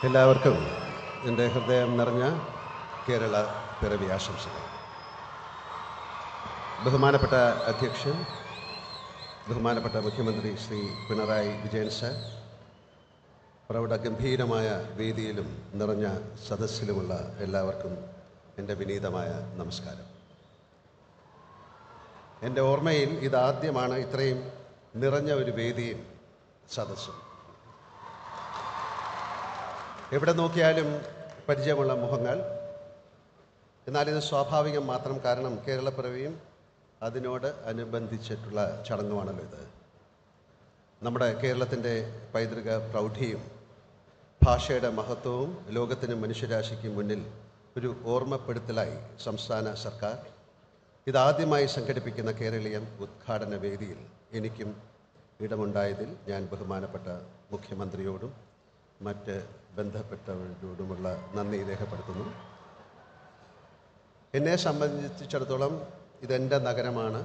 എല്ലാവർക്കും എൻ്റെ ഹൃദയം നിറഞ്ഞ കേരള പിറവി ആശംസകൾ ബഹുമാനപ്പെട്ട അധ്യക്ഷൻ ബഹുമാനപ്പെട്ട മുഖ്യമന്ത്രി ശ്രീ പിണറായി വിജയൻ സാർ പ്രൗഢഗംഭീരമായ വേദിയിലും നിറഞ്ഞ സദസ്സിലുമുള്ള എല്ലാവർക്കും എൻ്റെ വിനീതമായ നമസ്കാരം എൻ്റെ ഓർമ്മയിൽ ഇതാദ്യമാണ് ഇത്രയും നിറഞ്ഞ ഒരു വേദിയും സദസ്സും എവിടെ നോക്കിയാലും പരിചയമുള്ള മുഖങ്ങൾ എന്നാൽ ഇത് സ്വാഭാവികം മാത്രം കാരണം കേരളപ്പിറവിയും അതിനോട് അനുബന്ധിച്ചിട്ടുള്ള ചടങ്ങുമാണല്ലോ ഇത് നമ്മുടെ കേരളത്തിൻ്റെ പൈതൃക പ്രൗഢിയും ഭാഷയുടെ മഹത്വവും ലോകത്തിനും മനുഷ്യരാശിക്കും മുന്നിൽ ഒരു ഓർമ്മപ്പെടുത്തലായി സംസ്ഥാന സർക്കാർ ഇതാദ്യമായി സംഘടിപ്പിക്കുന്ന കേരളീയം ഉദ്ഘാടന വേദിയിൽ എനിക്കും ഇടമുണ്ടായതിൽ ഞാൻ ബഹുമാനപ്പെട്ട മുഖ്യമന്ത്രിയോടും മറ്റ് ബന്ധപ്പെട്ടവരോടുമുള്ള നന്ദി രേഖപ്പെടുത്തുന്നു എന്നെ സംബന്ധിച്ചിടത്തോളം ഇതെൻ്റെ നഗരമാണ്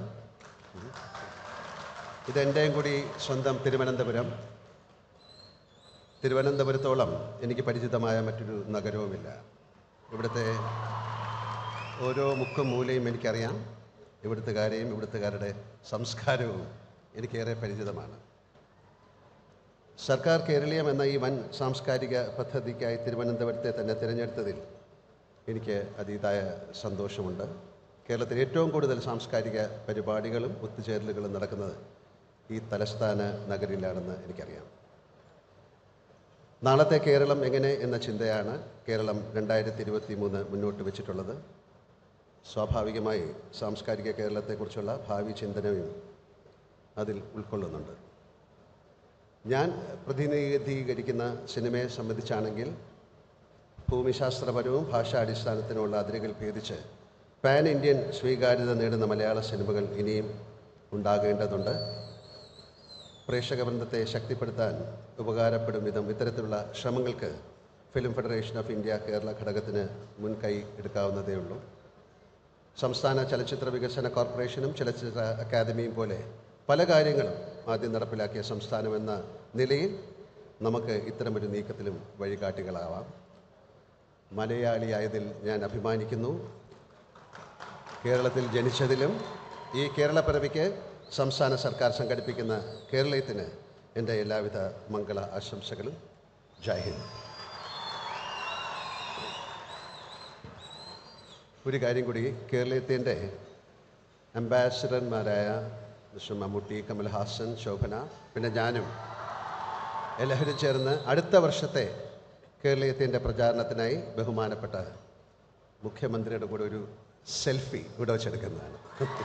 ഇതെൻ്റെയും കൂടി സ്വന്തം തിരുവനന്തപുരം തിരുവനന്തപുരത്തോളം എനിക്ക് പരിചിതമായ മറ്റൊരു നഗരവുമില്ല ഇവിടുത്തെ ഓരോ മുക്കും മൂലയും എനിക്കറിയാം ഇവിടുത്തുകാരെയും ഇവിടുത്തുകാരുടെ സംസ്കാരവും എനിക്കേറെ പരിചിതമാണ് സർക്കാർ കേരളീയം എന്ന ഈ വൻ സാംസ്കാരിക പദ്ധതിക്കായി തിരുവനന്തപുരത്തെ തന്നെ തിരഞ്ഞെടുത്തതിൽ എനിക്ക് അതീതായ സന്തോഷമുണ്ട് കേരളത്തിൽ ഏറ്റവും കൂടുതൽ സാംസ്കാരിക പരിപാടികളും ഒത്തുചേരലുകളും നടക്കുന്നത് ഈ തലസ്ഥാന നഗരിലാണെന്ന് എനിക്കറിയാം നാളത്തെ കേരളം എങ്ങനെ എന്ന ചിന്തയാണ് കേരളം രണ്ടായിരത്തി ഇരുപത്തി മൂന്ന് മുന്നോട്ട് വെച്ചിട്ടുള്ളത് സ്വാഭാവികമായി സാംസ്കാരിക കേരളത്തെക്കുറിച്ചുള്ള ഭാവി ചിന്തനയും അതിൽ ഉൾക്കൊള്ളുന്നുണ്ട് ഞാൻ പ്രതിനിധീകരിക്കുന്ന സിനിമയെ സംബന്ധിച്ചാണെങ്കിൽ ഭൂമിശാസ്ത്രപരവും ഭാഷാടിസ്ഥാനത്തിനുമുള്ള അതിരുകൾ ഭേദിച്ച് പാൻ ഇന്ത്യൻ സ്വീകാര്യത നേടുന്ന മലയാള സിനിമകൾ ഇനിയും ഉണ്ടാകേണ്ടതുണ്ട് പ്രേക്ഷക ബന്ധത്തെ ശക്തിപ്പെടുത്താൻ ഉപകാരപ്പെടും വിധം ഇത്തരത്തിലുള്ള ശ്രമങ്ങൾക്ക് film federation of India Kerala ഘടകത്തിന് മുൻകൈ എടുക്കാവുന്നതേ ഉള്ളൂ സംസ്ഥാന ചലച്ചിത്ര വികസന കോർപ്പറേഷനും ചലച്ചിത്ര അക്കാദമിയും പോലെ പല കാര്യങ്ങളും ആദ്യം നടപ്പിലാക്കിയ സംസ്ഥാനമെന്ന നിലയിൽ നമുക്ക് ഇത്തരമൊരു നീക്കത്തിലും വഴികാട്ടികളാവാം മലയാളിയായതിൽ ഞാൻ അഭിമാനിക്കുന്നു കേരളത്തിൽ ജനിച്ചതിലും ഈ കേരളപ്പിറവിക്ക് സംസ്ഥാന സർക്കാർ സംഘടിപ്പിക്കുന്ന കേരളത്തിന് എൻ്റെ എല്ലാവിധ മംഗള ആശംസകളും ജയ് ഹിന്ദ് ഒരു കാര്യം കൂടി കേരളത്തിൻ്റെ അംബാസിഡർമാരായ മിസ്റ്റർ മമ്മൂട്ടി കമൽഹാസൻ ശോഭന പിന്നെ ഞാനും എല്ലാവരും ചേർന്ന് അടുത്ത വർഷത്തെ കേരളീയത്തിൻ്റെ പ്രചാരണത്തിനായി ബഹുമാനപ്പെട്ട മുഖ്യമന്ത്രിയുടെ കൂടെ ഒരു സെൽഫി ഇവിടെ വെച്ചെടുക്കുന്നതാണ്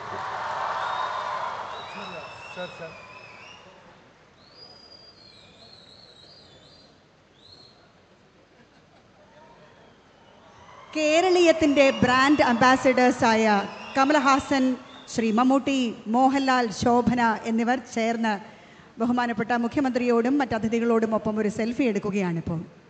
കേരളീയത്തിന്റെ ബ്രാൻഡ് അംബാസിഡേഴ്സായ കമൽഹാസൻ ശ്രീ മമ്മൂട്ടി മോഹൻലാൽ ശോഭന എന്നിവർ ചേർന്ന് ബഹുമാനപ്പെട്ട മുഖ്യമന്ത്രിയോടും മറ്റ് അതിഥികളോടും ഒപ്പം ഒരു സെൽഫി എടുക്കുകയാണിപ്പോൾ